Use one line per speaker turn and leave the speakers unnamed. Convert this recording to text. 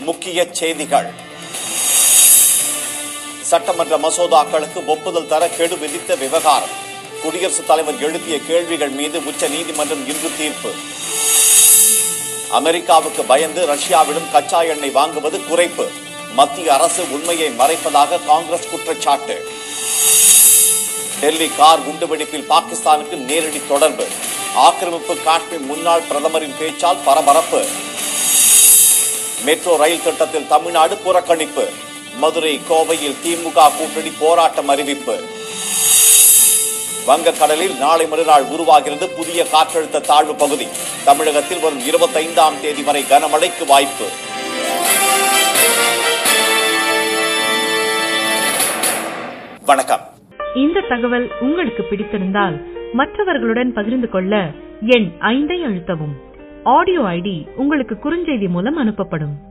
முக்கிய செய்திகள் சட்டமன்ற மசோதாக்களுக்கு ஒப்புதல் தர கெடு விதித்த விவகாரம் குடியரசுத் தலைவர் எழுப்பிய கேள்விகள் மீது உச்ச நீதிமன்றம் இன்று தீர்ப்பு அமெரிக்காவுக்கு பயந்து ரஷ்யாவிடம் கச்சா எண்ணெய் வாங்குவது குறைப்பு மத்திய அரசு உண்மையை மறைப்பதாக காங்கிரஸ் குற்றச்சாட்டு டெல்லி கார் குண்டுவெடிப்பில் பாகிஸ்தானுக்கு நேரடி தொடர்பு ஆக்கிரமிப்பு காஷ்மீர் முன்னாள் பிரதமரின் பேச்சால் பரபரப்பு மெட்ரோ ரயில் திட்டத்தில் தமிழ்நாடு புறக்கணிப்பு மதுரை கோவையில் திமுக கூட்டணி போராட்டம் அறிவிப்பு வங்கக்கடலில் நாளை மறுநாள் உருவாகிறது புதிய காற்றழுத்த தாழ்வு பகுதி தமிழகத்தில் வரும் இருபத்தைந்தாம் தேதி வரை கனமழைக்கு வாய்ப்பு வணக்கம்
இந்த தகவல் உங்களுக்கு பிடித்திருந்தால் மற்றவர்களுடன் பகிர்ந்து கொள்ள எண் ஐந்தை அழுத்தவும் ஆடியோ ஐடி உங்களுக்கு குறுஞ்செய்தி மூலம் அனுப்பப்படும்